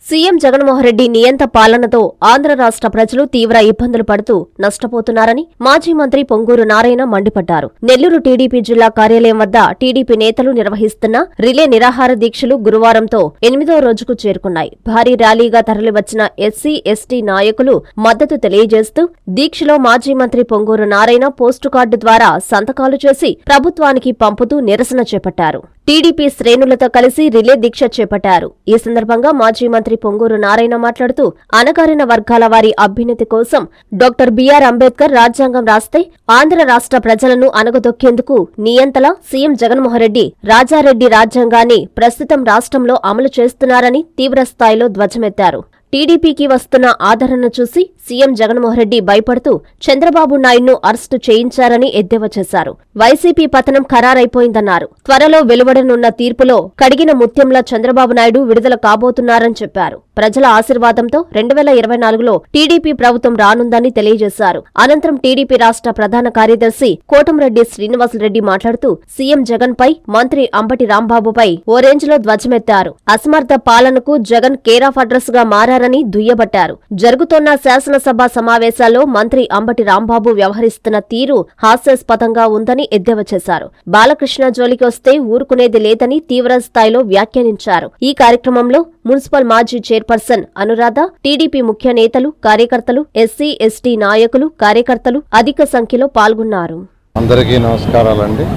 CM Jaganmohan Reddy నియంత పాలనతో ఆంధ్ర రాష్ట్ర ప్రజలు తీవ్ర ఇబ్బందులు పడుతూ నష్టపోతున్నారని మాజీ మంత్రి పొంగూరు నారాయణ మండిపడ్డారు నెల్లూరు టీడీపీ జిల్లా కార్యాలయం వద్ద టీడీపీ నేతలు నిర్వహిస్తున్న రిలే నిరాహార దీక్షలు గురువారంతో ఎనిమిదో రోజుకు చేరుకున్నాయి భారీ ర్యాలీగా తరలివచ్చిన ఎస్సీ ఎస్టీ నాయకులు మద్దతు తెలియజేస్తూ దీక్షలో మాజీ మంత్రి పొంగూరు నారాయణ పోస్టు కార్డు ద్వారా సంతకాలు చేసి ప్రభుత్వానికి పంపుతూ నిరసన చేపట్టారు టీడీపీ శ్రేణులతో కలిసి రిలే దీక్ష చేపట్టారు ఈ సందర్భంగా మాజీ మంత్రి పొంగూరు నారాయణ మాట్లాడుతూ అణగారిన వర్గాల వారి అభ్యున్నతి కోసం డాక్టర్ బిఆర్ అంబేద్కర్ రాజ్యాంగం రాస్తే ఆంధ్ర రాష్ట్ర ప్రజలను అనగదొక్కేందుకు నియంతలా సీఎం జగన్మోహన్ రెడ్డి రాజారెడ్డి రాజ్యాంగాన్ని ప్రస్తుతం రాష్ట్రంలో అమలు చేస్తున్నారని తీవ్రస్థాయిలో ధ్వజమెత్తారు టీడీపీకి వస్తున్న ఆదరణ చూసి సీఎం జగన్మోహన్ రెడ్డి భయపడుతూ చంద్రబాబు నాయుడును అరెస్టు చేయించారని ఎద్దేవా చేశారు వైసీపీ పతనం ఖరారైపోయిందన్నారు త్వరలో వెలువడనున్న తీర్పులో కడిగిన ముత్యంలా చంద్రబాబు నాయుడు విడుదల కాబోతున్నారని చెప్పారు ప్రజల ఆశీర్వాదంతో రెండు వేల ఇరవై నాలుగులో టీడీపీ ప్రభుత్వం రానుందని తెలియజేశారు అనంతరం టీడీపీ రాష్ట్ర ప్రధాన కార్యదర్శి కోటంరెడ్డి శ్రీనివాసరెడ్డి మాట్లాడుతూ సీఎం జగన్ పై మంత్రి అంబటి రాంబాబుపై ఓ రేంజ్ లో ధ్వజమెత్తారు అసమర్థ పాలనకు జగన్ కేర్ ఆఫ్ అడ్రస్ గా మారని దుయ్యబట్టారు జరుగుతోన్న శాసనసభ సమావేశాల్లో మంత్రి అంబటి రాంబాబు వ్యవహరిస్తున్న తీరు హాస్యాస్పదంగా ఉందని ఎద్దేవా చేశారు బాలకృష్ణ జోలికి వస్తే ఊరుకునేది లేదని తీవ్ర స్థాయిలో వ్యాఖ్యానించారు ఈ కార్యక్రమంలో మున్సిపల్ మాజీ చైర్పర్సన్ అనురాధ టీడీపీ ముఖ్య నేతలు కార్యకర్తలు ఎస్సీ ఎస్టీ నాయకులు కార్యకర్తలు అధిక సంఖ్యలో పాల్గొన్నారు అందరికీ నమస్కారాలండి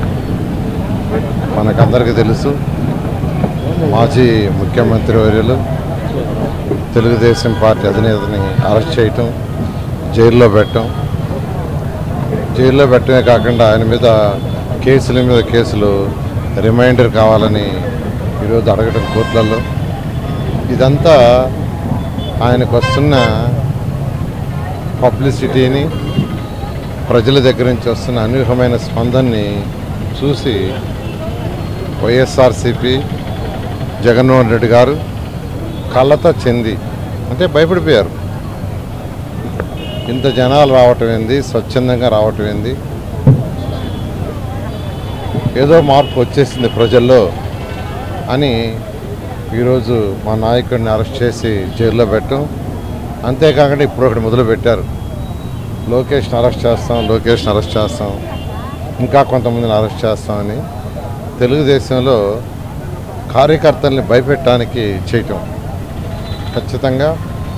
మనకందరికీ తెలుసు మాజీ ముఖ్యమంత్రి వర్యులు తెలుగుదేశం పార్టీ అధినేతని అరెస్ట్ చేయటం జైల్లో పెట్టడం జైల్లో పెట్టడమే కాకుండా ఆయన మీద కేసుల మీద కేసులు రిమైండర్ కావాలని ఈరోజు అడగటం కోర్టులలో ఇదంతా ఆయనకు వస్తున్న పబ్లిసిటీని ప్రజల దగ్గర నుంచి వస్తున్న అనూహ్యమైన స్పందనని చూసి వైఎస్ఆర్సిపి జగన్మోహన్ రెడ్డి గారు కళ్ళతో చెంది అంటే భయపడిపోయారు ఇంత జనాలు రావటం ఏంది స్వచ్ఛందంగా రావటం ఏంది ఏదో మార్పు వచ్చేసింది ప్రజల్లో అని ఈరోజు మా నాయకుడిని అరెస్ట్ చేసి జైల్లో పెట్టడం అంతేకాకుండా ఇప్పుడు ఒకటి మొదలు పెట్టారు లోకేష్ని అరెస్ట్ చేస్తాం లోకేష్ని అరెస్ట్ చేస్తాం ఇంకా కొంతమందిని అరెస్ట్ చేస్తామని తెలుగుదేశంలో కార్యకర్తల్ని భయపెట్టడానికి చేయటం ఖచ్చితంగా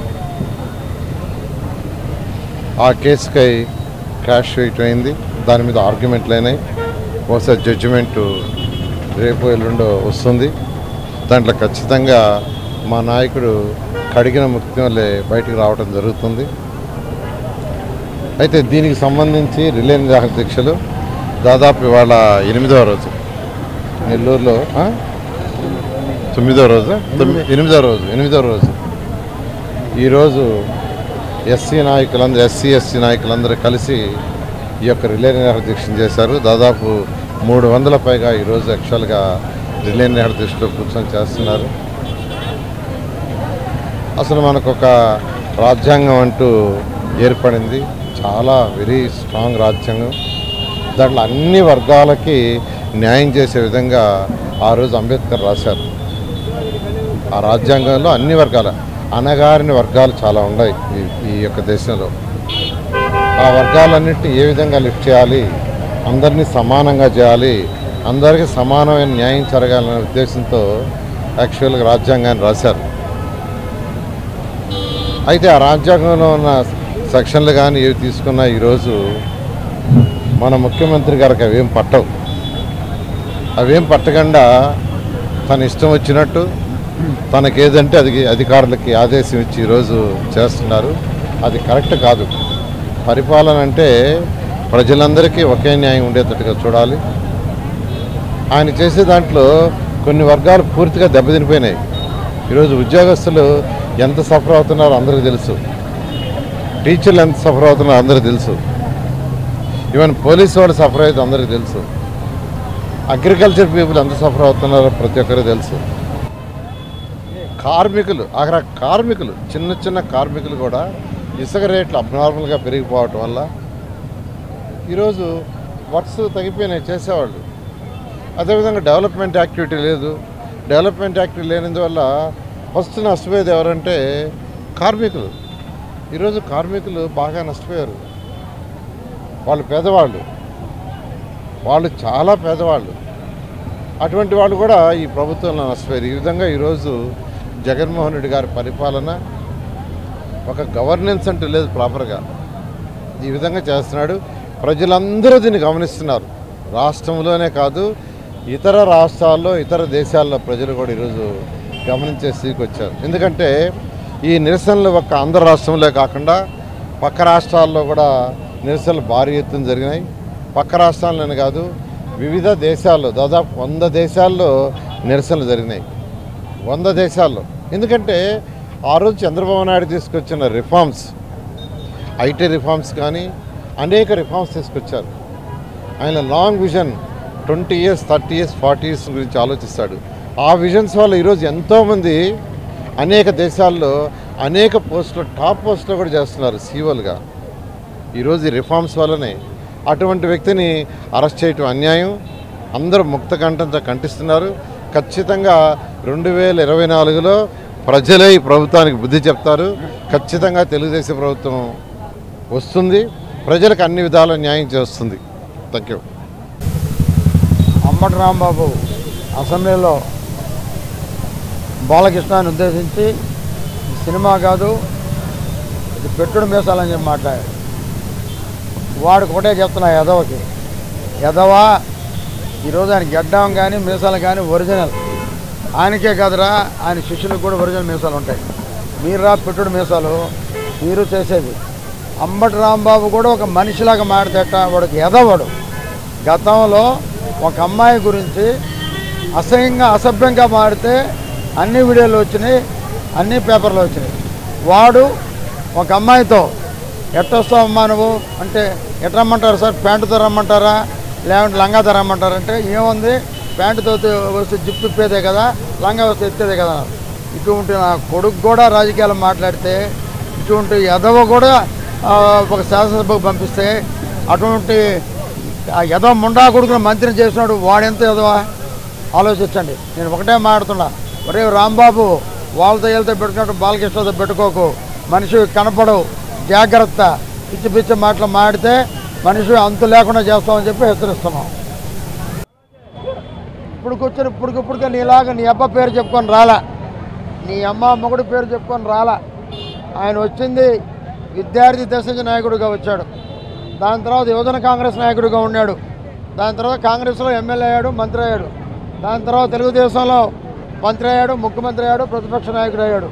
ఆ కేసుకై క్రాష్ వేయటం అయింది దాని మీద ఆర్గ్యుమెంట్లు అయినాయి బహుశా జడ్జిమెంటు రేపు ఎల్లుండో వస్తుంది దాంట్లో ఖచ్చితంగా మా నాయకుడు కడిగిన ముఖ్యంలో బయటకు రావడం జరుగుతుంది అయితే దీనికి సంబంధించి రిలే నిరాహార దీక్షలు దాదాపు ఇవాళ ఎనిమిదవ రోజు నెల్లూరులో ఆ? తొమ్మిదో రోజు తొమ్మిది ఎనిమిదో రోజు ఎనిమిదో రోజు ఈరోజు ఎస్సీ నాయకులందరూ ఎస్సీ ఎస్సీ నాయకులందరూ కలిసి ఈ యొక్క రిలే నిరాహార దీక్షను చేశారు దాదాపు మూడు వందల పైగా ఈరోజు యాక్చువల్గా రిలే నిరాహార దీక్షలో కూర్చొని చేస్తున్నారు అసలు మనకు ఒక రాజ్యాంగం అంటూ ఏర్పడింది చాలా వెరీ స్ట్రాంగ్ రాజ్యాంగం దాంట్లో అన్ని వర్గాలకి న్యాయం చేసే విధంగా ఆ రోజు అంబేద్కర్ రాశారు ఆ రాజ్యాంగంలో అన్ని వర్గాల అనగారిన వర్గాలు చాలా ఉన్నాయి ఈ ఈ యొక్క దేశంలో ఆ వర్గాలన్నింటినీ ఏ విధంగా లిఫ్ట్ చేయాలి అందరినీ సమానంగా చేయాలి అందరికీ సమానమైన న్యాయం జరగాలనే ఉద్దేశంతో యాక్చువల్గా రాజ్యాంగాన్ని రాశారు అయితే ఆ రాజ్యాంగంలో ఉన్న సెక్షన్లు కానీ ఏవి తీసుకున్నా ఈరోజు మన ముఖ్యమంత్రి గారికి అవేం పట్టవు అవేం పట్టకుండా తన ఇష్టం వచ్చినట్టు తనకేదంటే అది అధికారులకి ఆదేశం ఇచ్చి ఈరోజు చేస్తున్నారు అది కరెక్ట్ కాదు పరిపాలన అంటే ప్రజలందరికీ ఒకే న్యాయం ఉండేటట్టుగా చూడాలి ఆయన చేసే దాంట్లో కొన్ని వర్గాలు పూర్తిగా దెబ్బతినిపోయినాయి ఈరోజు ఉద్యోగస్తులు ఎంత సఫర్ అవుతున్నారో అందరికీ తెలుసు టీచర్లు ఎంత సఫర్ అవుతున్నారో అందరికీ తెలుసు ఈవెన్ పోలీసు వాళ్ళు సఫర్ అయితే అందరికీ తెలుసు అగ్రికల్చర్ పీపుల్ ఎంత సఫర్ అవుతున్నారో ప్రతి ఒక్కరికి తెలుసు కార్మికులు అక్కడ కార్మికులు చిన్న చిన్న కార్మికులు కూడా ఇసుక రేట్లు అబ్నార్మల్గా పెరిగిపోవటం వల్ల ఈరోజు వర్క్స్ తగ్గిపోయినాయి చేసేవాళ్ళు అదేవిధంగా డెవలప్మెంట్ యాక్టివిటీ లేదు డెవలప్మెంట్ యాక్టివిటీ లేనందువల్ల ఫస్ట్ నష్టపోయేది ఎవరంటే కార్మికులు ఈరోజు కార్మికులు బాగా నష్టపోయారు వాళ్ళు పేదవాళ్ళు వాళ్ళు చాలా పేదవాళ్ళు అటువంటి వాళ్ళు కూడా ఈ ప్రభుత్వంలో నష్టపోయారు ఈ విధంగా ఈరోజు జగన్మోహన్ రెడ్డి గారి పరిపాలన ఒక గవర్నెన్స్ అంటూ లేదు ప్రాపర్గా ఈ విధంగా చేస్తున్నాడు ప్రజలందరూ దీన్ని గమనిస్తున్నారు రాష్ట్రంలోనే కాదు ఇతర రాష్ట్రాల్లో ఇతర దేశాల్లో ప్రజలు కూడా ఈరోజు గమనించే స్థితికి వచ్చారు ఎందుకంటే ఈ నిరసనలు ఒక్క ఆంధ్ర రాష్ట్రంలో కాకుండా పక్క రాష్ట్రాల్లో కూడా నిరసనలు భారీ ఎత్తున జరిగినాయి పక్క రాష్ట్రాల్లోనే కాదు వివిధ దేశాల్లో దాదాపు వంద దేశాల్లో నిరసనలు జరిగినాయి వంద దేశాల్లో ఎందుకంటే ఆ రోజు చంద్రబాబు నాయుడు తీసుకొచ్చిన రిఫార్మ్స్ ఐటీ రిఫార్మ్స్ కానీ అనేక రిఫార్మ్స్ తీసుకొచ్చారు ఆయన long vision twenty years thirty years forty years గురించి ఆలోచిస్తాడు ఆ విజన్స్ వల్ల ఈరోజు ఎంతోమంది అనేక దేశాల్లో అనేక పోస్టులు టాప్ పోస్టులు కూడా చేస్తున్నారు సీఓలుగా ఈరోజు ఈ రిఫార్మ్స్ వల్లనే అటువంటి వ్యక్తిని అరెస్ట్ చేయటం అన్యాయం అందరూ ముక్త కంఠంతో కంటిస్తున్నారు ఖచ్చితంగా రెండు వేల ఇరవై నాలుగులో ప్రజలే ఈ ప్రభుత్వానికి బుద్ధి చెప్తారు ఖచ్చితంగా తెలుగుదేశం ప్రభుత్వం వస్తుంది ప్రజలకు అన్ని విధాల న్యాయం చేస్తుంది థ్యాంక్ యూ అంబటి రాంబాబు అసెంబ్లీలో బాలకృష్ణాన్ని ఉద్దేశించి "ఇది సినిమా కాదు ఇది పెట్టుడు మీసాలని చెప్పి మాట్లాడాడు వాడికి ఒకటే చెప్తున్నా ఎదవకి ఎదవా ఈరోజు ఆయన గడ్డం కానీ మీసాలు కానీ ఒరిజినల్ ఆయనకే కాదురా ఆయన శిష్యులకు కూడా ఒరిజినల్ మీసాలు ఉంటాయి మీరు రా పెట్టుడు మీసాలు మీరు చేసేది అంబటి రాంబాబు కూడా ఒక మనిషిలాగా మాడితేట వాడికి ఎదవాడు గతంలో ఒక అమ్మాయి గురించి అసహ్యంగా అసభ్యంగా మాడితే అన్ని వీడియోలు వచ్చినాయి అన్ని పేపర్లు వచ్చినాయి వాడు ఒక అమ్మాయితో ఎట్టొస్తావు అమ్మా నువ్వు అంటే ఎట్ట రమ్మంటారు సార్ ప్యాంటుతో రమ్మంటారా లేకుంటే లంగాతో రమ్మంటారా అంటే ఏముంది ప్యాంటుతో వస్తే జిప్ ఇప్పేదే కదా లంగా వస్తే ఎత్తేదే కదా అన్నారు. ఇటువంటి నా కొడుకు కూడా రాజకీయాలు మాట్లాడితే ఇటువంటి ఎదవ కూడా ఆ, ఒక శాసనసభకు పంపిస్తే అటువంటి ఆ ఎదవ ముండా కొడుకుని మంత్రిని చేసినాడు వాడెంత ఎదవా ఆలోచించండి నేను ఒకటే మాడుతున్నా ఒరే రాంబాబు వాళ్ళతో వీళ్ళతో పెట్టుకున్నట్టు బాలకృష్ణతో పెట్టుకోకు మనిషి కనపడవు జాగ్రత్త పిచ్చి పిచ్చి మాటలు మాడితే మనిషి అంతు లేకుండా చేస్తామని చెప్పి హెచ్చరిస్తున్నాం ఇప్పుడు కూర్చొని ఇప్పుడు ఇప్పటికే నీలాగా నీ అబ్బ పేరు చెప్పుకొని రాలా నీ అమ్మ మొగుడు పేరు చెప్పుకొని రాలా ఆయన వచ్చింది విద్యార్థి దశ నాయకుడిగా వచ్చాడు దాని తర్వాత యువజన కాంగ్రెస్ నాయకుడిగా ఉన్నాడు దాని తర్వాత కాంగ్రెస్లో ఎమ్మెల్యే అయ్యాడు మంత్రి అయ్యాడు దాని తర్వాత తెలుగుదేశంలో మంత్రి అయ్యాడు ముఖ్యమంత్రి అయ్యాడు ప్రతిపక్ష నాయకుడు అయ్యాడు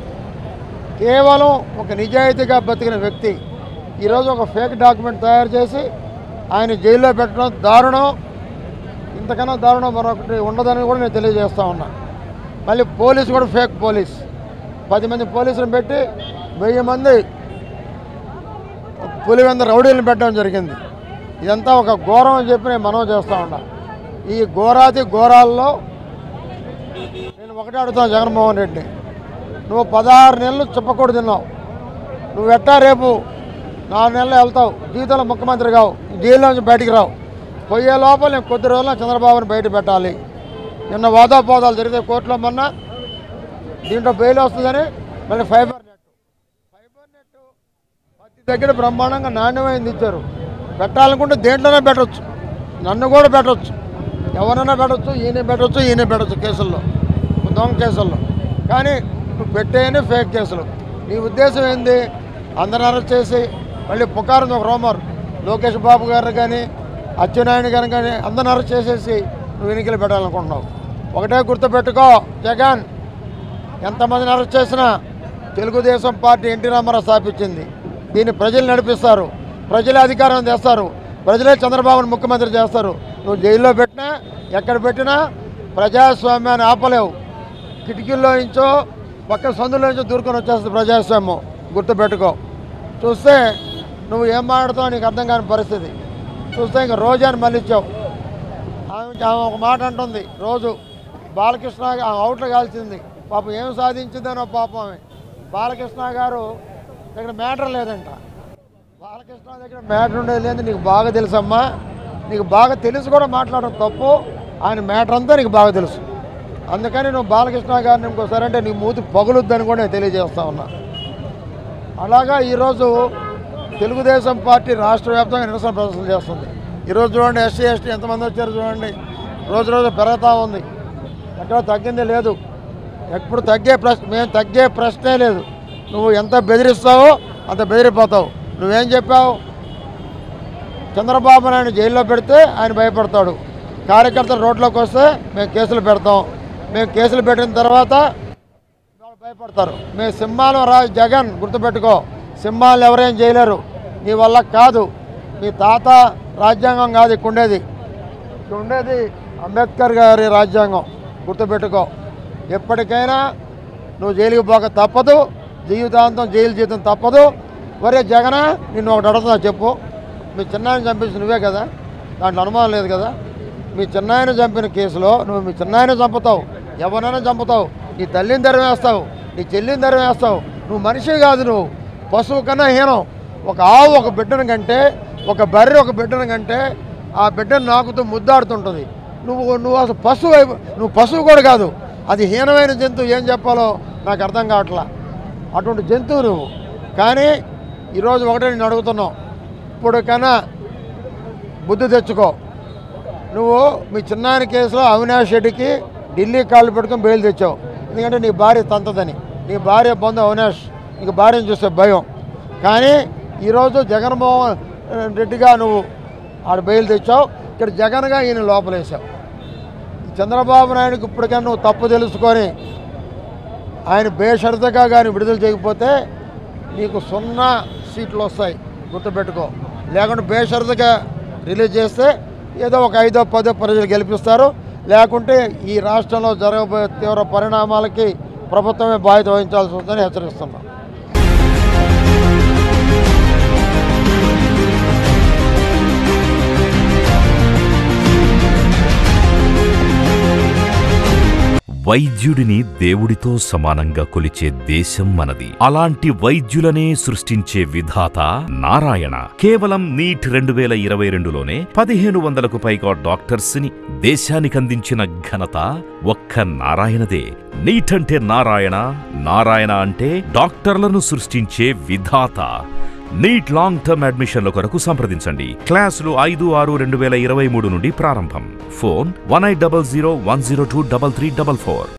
కేవలం ఒక నిజాయితీగా బతికిన వ్యక్తి ఈరోజు ఒక ఫేక్ డాక్యుమెంట్ తయారు చేసి ఆయన జైల్లో పెట్టడం దారుణం ఇంతకన్నా దారుణం మరొకటి ఉండదని కూడా నేను తెలియజేస్తా ఉన్నా మళ్ళీ పోలీసు కూడా ఫేక్ పోలీస్ పది మంది పోలీసులను పెట్టి వెయ్యి మంది పులివెంద రౌడీలను పెట్టడం జరిగింది ఇదంతా ఒక ఘోరం అని చెప్పి నేను మనవి చేస్తా ఉన్నా ఈ ఘోరాతి ఘోరాల్లో నేను ఒకటే అడుగుతాను జగన్మోహన్ రెడ్డి నువ్వు పదహారు నెలలు చెప్పకూడదు తిన్నావు నువ్వు ఎట్టా రేపు నాలుగు నెలలు వెళ్తావు జీవితంలో ముఖ్యమంత్రి కావు జైల్లో నుంచి బయటికి రావు పోయే లోపల నేను కొద్ది రోజుల్లో చంద్రబాబుని బయట పెట్టాలి నిన్న వాదోపోదాలు జరిగితే కోర్టులో మొన్న దీంట్లో బెయిల్ వస్తుందని మళ్ళీ ఫైబర్ నెట్ ఫైబర్ నెట్ ప్రతి దగ్గర బ్రహ్మాండంగా నాణ్యమైంది ఇచ్చారు పెట్టాలనుకుంటే దేంట్లోనే పెట్టొచ్చు నన్ను కూడా పెట్టొచ్చు ఎవరైనా పెట్టొచ్చు ఈయన పెట్టొచ్చు ఈయన పెట్టొచ్చు కేసుల్లో దొంగ కేసుల్లో కానీ నువ్వు పెట్టేయని ఫేక్ కేసులు నీ ఉద్దేశం ఏంది అందరిని అరెస్ట్ చేసి మళ్ళీ పుకారు ఒక రోమర్ లోకేష్ బాబు గారు కానీ అచ్చెన్నాయుడు గారు కానీ అందరిని అరెస్ట్ చేసేసి నువ్వు ఎన్నికలు పెట్టాలనుకుంటున్నావు ఒకటే గుర్తుపెట్టుకో జగన్ ఎంతమందిని అరెస్ట్ చేసినా తెలుగుదేశం పార్టీ ఎన్టీ రామారావు స్థాపించింది దీన్ని ప్రజలు నడిపిస్తారు ప్రజలే అధికారం తెస్తారు ప్రజలే చంద్రబాబును ముఖ్యమంత్రి చేస్తారు నువ్వు జైల్లో పెట్టినా ఎక్కడ పెట్టినా ప్రజాస్వామ్యాన్ని ఆపలేవు కిటికీల్లో నుంచో పక్క సందులో నుంచో దూరుకొని వచ్చేస్తుంది ప్రజాస్వామ్యం గుర్తుపెట్టుకో చూస్తే నువ్వు ఏం మాట్లాడుతావు నీకు అర్థం కాని పరిస్థితి చూస్తే ఇంక రోజాని మళ్ళిచ్చావు ఆమె ఆమె ఒక మాట అంటుంది రోజు బాలకృష్ణ గా- ఆమె అవుట్లు కాల్చింది పాపం ఏం సాధించిందనో పాపం ఆమె బాలకృష్ణ గారు దగ్గర మ్యాటర్ లేదంట బాలకృష్ణ దగ్గర మ్యాటర్ ఉండేది లేదు నీకు బాగా తెలుసమ్మా నీకు బాగా తెలిసి కూడా మాట్లాడడం తప్పు ఆయన మ్యాటర్ అంతా నీకు బాగా తెలుసు అందుకని నువ్వు బాలకృష్ణ గారిని ఇంకోసారి అంటే నీ మూతి పగులుద్దని కూడా నేను తెలియజేస్తా ఉన్నా అలాగా ఈరోజు తెలుగుదేశం పార్టీ రాష్ట్ర వ్యాప్తంగా నిరసన ప్రదర్శన చేస్తుంది ఈరోజు చూడండి ఎస్సీ ఎస్టీ ఎంతమంది వచ్చారు చూడండి రోజు రోజు పెరుగుతూ ఉంది ఎక్కడ తగ్గింది లేదు ఎప్పుడు తగ్గే ప్రశ్న మేము తగ్గే ప్రశ్నే లేదు నువ్వు ఎంత బెదిరిస్తావో అంత బెదిరిపోతావు నువ్వేం చెప్పావు చంద్రబాబు నాయుడు జైల్లో పెడితే ఆయన భయపడతాడు కార్యకర్తలు రోడ్లోకి వస్తే మేము కేసులు పెడతాం మేము కేసులు పెట్టిన తర్వాత వాళ్ళు భయపడతారు మేము సింహాలు రా జగన్ గుర్తుపెట్టుకో సింహాలు ఎవరేం చేయలేరు నీ వల్ల కాదు మీ తాత రాజ్యాంగం కాదు ఇక్కడ ఉండేది ఇక్కడ ఉండేది అంబేద్కర్ గారి రాజ్యాంగం గుర్తుపెట్టుకో ఎప్పటికైనా నువ్వు జైలుకి పోక తప్పదు జీవితాంతం జైలు జీవితం తప్పదు ఒరే జగన నిన్ను ఒకటి అడుగుతున్నా చెప్పు మీ చిన్నాయన చంపించి నువ్వే కదా దాంట్లో అనుమానం లేదు కదా మీ చిన్నాయన చంపిన కేసులో నువ్వు మీ చిన్నాయన చంపుతావు ఎవరైనా చంపుతావు నీ తల్లిని ధరవేస్తావు నీ చెల్లిని ధరవేస్తావు నువ్వు మనిషి కాదు నువ్వు పశువు కన్నా హీనం ఒక ఆవు ఒక బిడ్డను కంటే ఒక బర్రె ఒక బిడ్డను కంటే ఆ బిడ్డను నాకుతూ ముద్దాడుతుంటుంది నువ్వు నువ్వు అసలు పశువు అయిపో- నువ్వు పశువు కూడా కాదు అది హీనమైన జంతువు ఏం చెప్పాలో నాకు అర్థం కావట్లా అటువంటి జంతువు నువ్వు కానీ ఈరోజు ఒకటే నేను అడుగుతున్నావు ఇప్పుడు కన్నా బుద్ధి తెచ్చుకో నువ్వు మీ చిన్నాయన కేసులో అవినాష్ రెడ్డికి ఢిల్లీ కాళ్ళు పెట్టుకొని బయలు తెచ్చావు ఎందుకంటే నీ భార్య తంతదని నీ భార్య బంధు అవినాష్ నీకు భార్యను చూస్తే భయం కానీ ఈరోజు జగన్మోహన్ రెడ్డిగా నువ్వు ఆడ బయలు తెచ్చావు ఇక్కడ జగన్గా ఈయన లోపలేసావు చంద్రబాబు నాయుడుకి ఇప్పటికైనా నువ్వు తప్పు తెలుసుకొని ఆయన బేషరతుగా కానీ విడుదల చేయకపోతే నీకు సున్నా సీట్లు వస్తాయి గుర్తుపెట్టుకో లేకుంటే బేషరతుగా రిలీజ్ చేస్తే ఏదో ఒక ఐదో పదో ప్రజలు గెలిపిస్తారు లేకుంటే ఈ రాష్ట్రంలో జరగబోయే తీవ్ర పరిణామాలకి ప్రభుత్వమే బాధ్యత వహించాల్సి వస్తుందని హెచ్చరిస్తున్నాం వైద్యుడిని దేవుడితో సమానంగా కొలిచే దేశం మనది అలాంటి వైద్యులనే సృష్టించే విధాత నారాయణ కేవలం నీట్ రెండు వేల ఇరవై రెండులోనే పదిహేను వందలకు పైగా డాక్టర్స్ ని దేశానికందించిన ఘనత ఒక్క నారాయణదే నీట్ అంటే నారాయణ నారాయణ అంటే డాక్టర్లను సృష్టించే విధాత నీట్ లాంగ్ టర్మ్ అడ్మిషన్ల కొరకు సంప్రదించండి క్లాసులు ఐదు ఆరు రెండు వేల ఇరవై మూడు నుండి ప్రారంభం phone one eight double zero one zero two double three double four